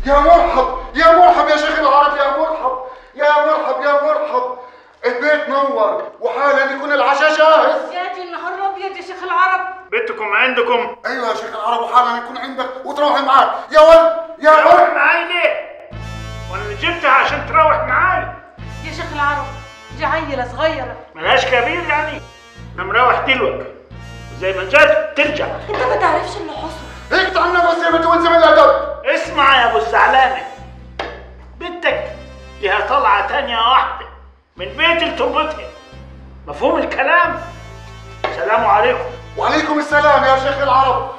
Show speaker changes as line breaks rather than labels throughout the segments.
يا مرحب يا مرحب يا شيخ العرب يا مرحب يا مرحب يا مرحب البيت نور وحالا يكون العشاء جاهز
يا دي النهار ابيض يا شيخ العرب
بيتكم عندكم
ايوه يا شيخ العرب وحالا يكون عندك وتروح معاك يا ولد يا
تروح
ولد
معاي ليه؟ وانا اللي جبتها عشان تروح معاي
يا شيخ العرب دي عيله صغيره
ملهاش كبير يعني انا مروح دلوقتي زي ما جت ترجع
انت ما تعرفش اللي حصل
هيك تعملنا بس يا بنت وانت من الادب
اسمع يا ابو الزعلانه بنتك ليها طلعه تانية واحده من بيت لتربتها مفهوم الكلام سلام عليكم
وعليكم السلام يا شيخ العرب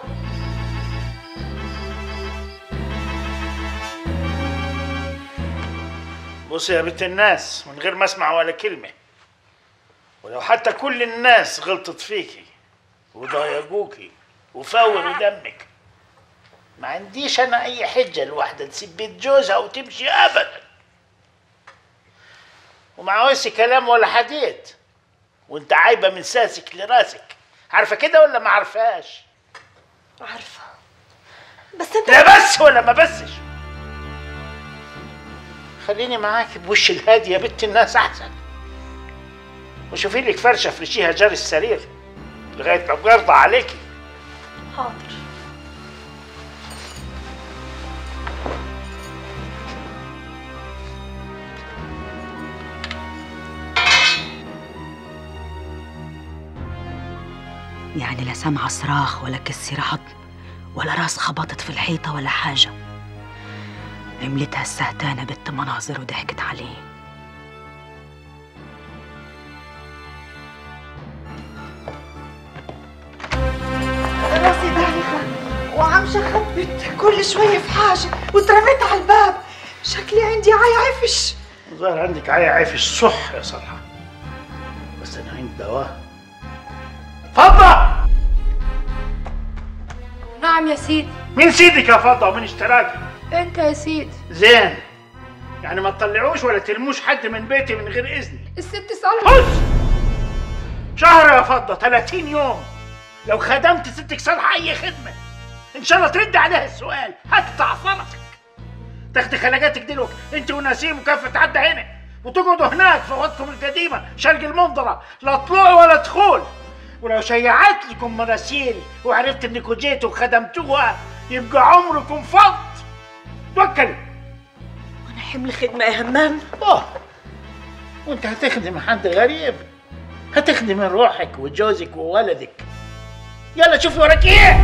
بص يا بنت الناس من غير ما اسمع ولا كلمه ولو حتى كل الناس غلطت فيكي وضايقوكي وفوروا دمك ما عنديش انا اي حجه الواحده تسيب بيت جوزها وتمشي ابدا وما عاوزش كلام ولا حديث وانت عايبه من ساسك لراسك عارفه كده ولا ما عارفاش
عارفه بس انت
لا بس ولا ما بسش خليني معاك بوش الهادي يا بنت الناس احسن وشوفي لك فرشه فرشيها جار السرير لغايه ما برضى عليكي
حاضر
يعني لا سامعة صراخ ولا كسر عظم ولا راس خبطت في الحيطة ولا حاجة عملتها السهتانة بنت مناظر وضحكت عليه
راسي دايخة وعم شخبط كل شوية في حاجة واترميت على الباب شكلي عندي عي عفش
ظهر عندك عيا عيفش صح يا صالحه بس انا عندي دواء فضه
نعم يا سيدي
مين سيدك يا فضه ومين اشتراكي
انت يا سيدي
زين يعني ما تطلعوش ولا تلموش حد من بيتي من غير اذني
الست صالحة
حس شهر يا فضة 30 يوم لو خدمت ستك صالحة أي خدمة إن شاء الله ترد عليها السؤال هقطع فرسك تاخدي خلاجاتك دلوقتي أنت ونسيم وكافة تعدى هنا وتقعدوا هناك في اوضتكم القديمة شرق المنظرة لا طلوع ولا دخول ولو شيعت لكم مراسيل وعرفت انكم جيتوا وخدمتوها يبقى عمركم فض توكلوا
أنا حمل خدمة يا همام
اه وانت هتخدم حد غريب هتخدم روحك وجوزك وولدك يلا شوفي وراك ايه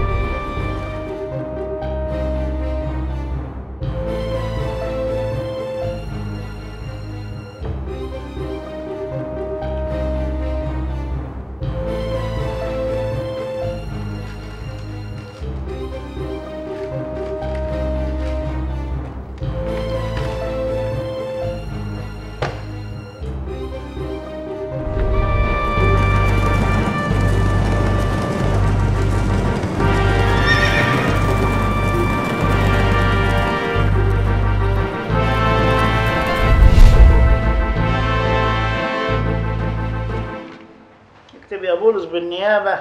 اكتب يا بولس بالنيابة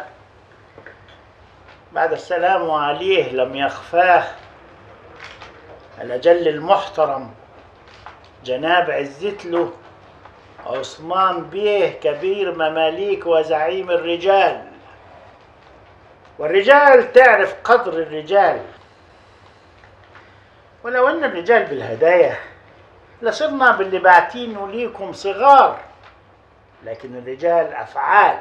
بعد السلام عليه لم يخفاه الأجل المحترم جناب عزت له عثمان بيه كبير مماليك وزعيم الرجال والرجال تعرف قدر الرجال ولو أن الرجال بالهدايا لصرنا باللي باعتينه ليكم صغار لكن الرجال أفعال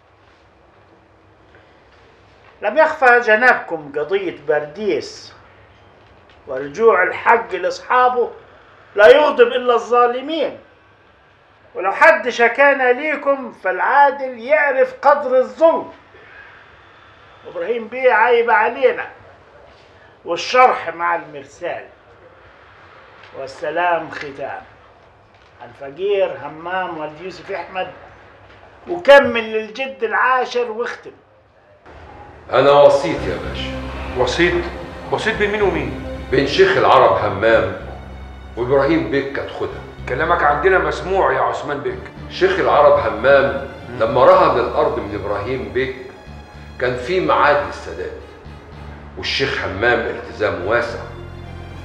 لم يخفى جنابكم قضية برديس ورجوع الحق لأصحابه لا يغضب إلا الظالمين ولو حد شكانا ليكم فالعادل يعرف قدر الظلم إبراهيم بيه عايب علينا والشرح مع المرسال والسلام ختام الفقير همام والد يوسف احمد وكمل للجد العاشر واختم
أنا وصيت يا باشا
وسيط وسيط بين مين ومين؟
بين شيخ العرب همام وإبراهيم بيك كتخدها
كلامك عندنا مسموع يا عثمان بيك
شيخ العرب همام لما رهن الأرض من إبراهيم بيك كان في ميعاد للسداد والشيخ همام التزام واسع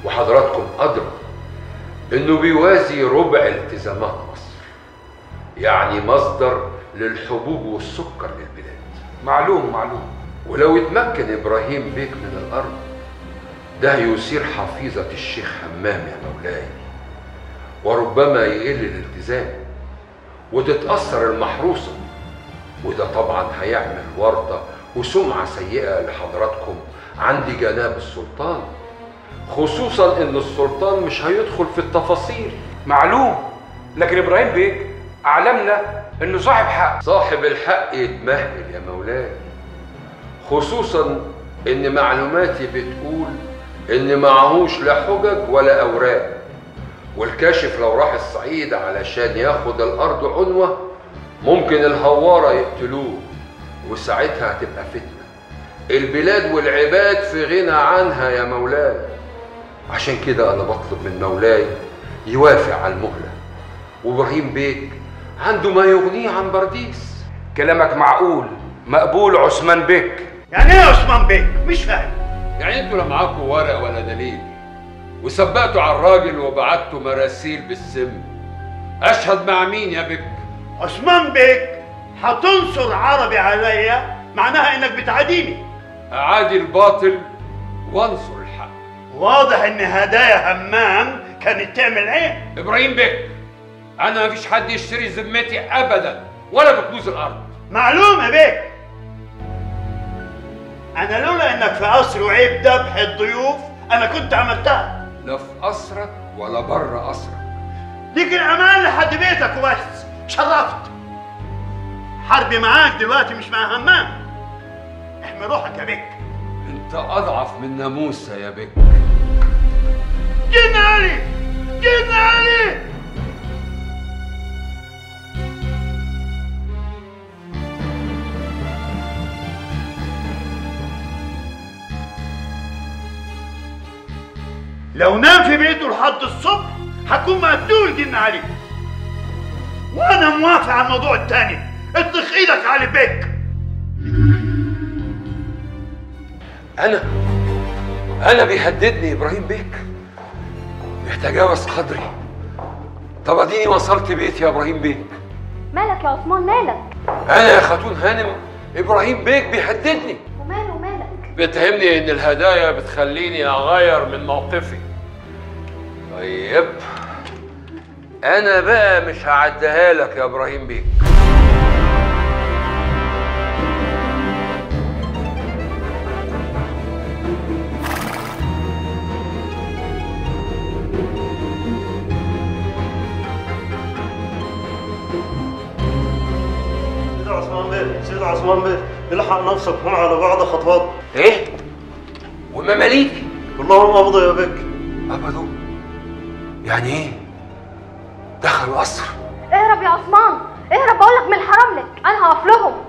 وحضراتكم أدرى إنه بيوازي ربع التزامات مصر يعني مصدر للحبوب والسكر للبلاد
معلوم معلوم
ولو اتمكن إبراهيم بيك من الأرض ده يثير حفيظة الشيخ همام يا مولاي وربما يقل الالتزام وتتأثر المحروسة وده طبعا هيعمل ورطة وسمعة سيئة لحضراتكم عند جناب السلطان خصوصا ان السلطان مش هيدخل في التفاصيل
معلوم لكن ابراهيم بيك اعلمنا انه صاحب حق
صاحب الحق يتمهل يا مولاي خصوصا ان معلوماتي بتقول ان معهوش لا حجج ولا اوراق والكاشف لو راح الصعيد علشان ياخد الارض عنوه ممكن الهواره يقتلوه وساعتها هتبقى فتنه البلاد والعباد في غنى عنها يا مولاي عشان كده انا بطلب من مولاي يوافق على المهله وابراهيم بيك عنده ما يغنيه عن برديس
كلامك معقول مقبول عثمان بيك
يعني ايه يا عثمان بيك مش فاهم
يعني انتوا لا معاكم ورق ولا دليل وثبتوا على الراجل وبعتوا مراسيل بالسم اشهد مع مين يا بك
عثمان بيك هتنصر عربي عليا معناها انك بتعاديني
اعادي الباطل وانصر الحق
واضح ان هدايا همام كانت تعمل ايه
ابراهيم بك انا مفيش حد يشتري ذمتي ابدا ولا بكنوز الارض
معلومة بيك انا لولا انك في قصر وعيب ذبح الضيوف انا كنت عملتها
لا في قصرك ولا بره قصرك
ليك الامان لحد بيتك وبس شرفت حربي معاك دلوقتي مش مع همام احمي روحك يا بيك
انت اضعف من ناموسه يا بك
جن علي جن علي لو نام في بيته لحد الصبح هكون مقتول جن علي وانا موافق على الموضوع التاني اطلق ايدك على بيك
انا انا بيهددني ابراهيم بيك بيتجاوز قدري طب اديني وصلت بيتي يا ابراهيم بيك
مالك يا عثمان مالك
انا يا خاتون هانم ابراهيم بيك بيهددني
وماله مالك
بيتهمني ان الهدايا بتخليني اغير من موقفي طيب انا بقى مش هعديها لك يا ابراهيم بيك
سيد عثمان بيه سيد عثمان بيه الحق نفسك هون على بعض خطوات
ايه ومماليكي
كلهم قبضوا يا بك
قبضوا يعني ايه دخلوا قصر
اهرب يا عثمان اهرب بقولك من الحرام لك انا هقف لهم